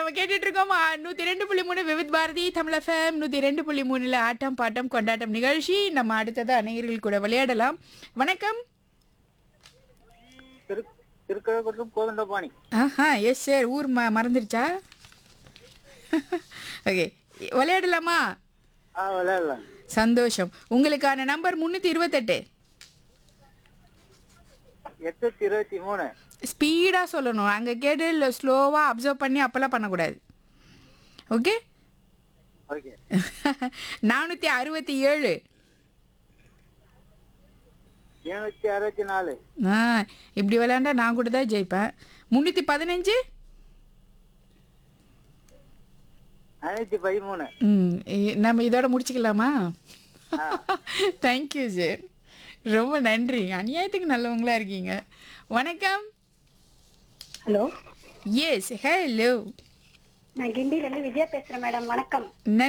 நம்ம கேட்டுட்டு இருக்கோம் ஆ, நூத்தி ரெண்டு புள்ளி மூணு விவித் பாரதி தமிழ் எஃப்எம் நூத்தி ரெண்டு புள்ளி மூணுல ஆட்டம் பாட்டம் கொண்டாட்டம் நிகழ்ச்சி நம்ம அடுத்தது அநேகர்கள் கூட விளையாடலாம் வணக்கம் திரு திருக்கழுக்குன்றம் கோதண்டபாணி ஆஹா எஸ் சார் ஊர் ம மறந்துருச்சா ஓகே விளையாடலாமா ஆ விளையாடலாம் சந்தோஷம் உங்களுக்கான நம்பர் முந்நூற்றி இருபத்தெட்டு எட்நூத்தி இருபத்தி மூணு ஸ்பீடாக சொல்லணும் அங்கே கேட்டு இல்லை ஸ்லோவாக அப்சர்வ் பண்ணி அப்போல்லாம் பண்ணக்கூடாது ஓகே ஓகே நானூற்றி அறுபத்தி ஏழு எழுநூத்தி அறுபத்தி நாலு ஆ இப்படி விளையாண்டா நான் கூட தான் ஜெயிப்பேன் முந்நூற்றி பதினஞ்சு ஐநூத்தி பதிமூணு ம் இ- நம்ம இதோட முடிச்சுக்கலாமா தேங்க்யூ சார் ரொம்ப நன்றி அநியாயத்துக்கு நல்லவங்களா இருக்கீங்க வணக்கம் ஹலோ எஸ் ஹலோ நான் கிண்டில இருந்து விஜயா பேசுறேன் மேடம் வணக்கம்